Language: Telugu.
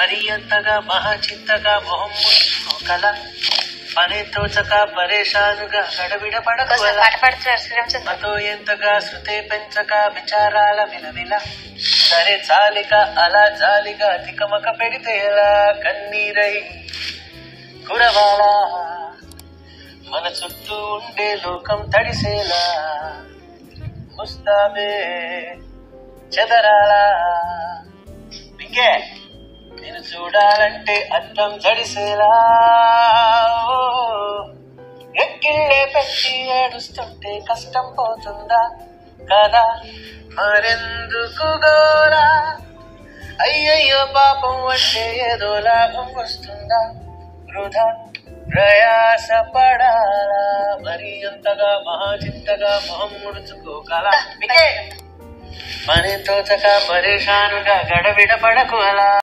మరి అంతగా మహాచింతగా మొహం కల పని తోచక పరేషానుగా గడబిడ కోసం పడకు పాట పాడుతున్నారు శ్రీరామచంద్ర మతో ఎంతగా శృతే పెంచక విచారాల విలవిల సరే చాలిక అలా జాలిగా తికమక పెడితే ఎలా కన్నీరై కురవాలా మన చుట్టూ ఉండే లోకం తడిసేలా ముస్తాబే చెదరాలా ఇంకే నేను చూడాలంటే అద్దం జడిసేలా ఓ, ఎక్కిళ్ళే పెట్టి ఏడుస్తుంటే కష్టం పోతుందా కదా మరెందుకు గోరా అయ్యయ్యో పాపం అంటే ఏదో లాభం వస్తుందా వృధా ప్రయాస పడాలా మరి అంతగా మహాచింతగా మొహం ముడుచుకోగల పని తోచక పరేషానుగా గడబిడ పడకు అలా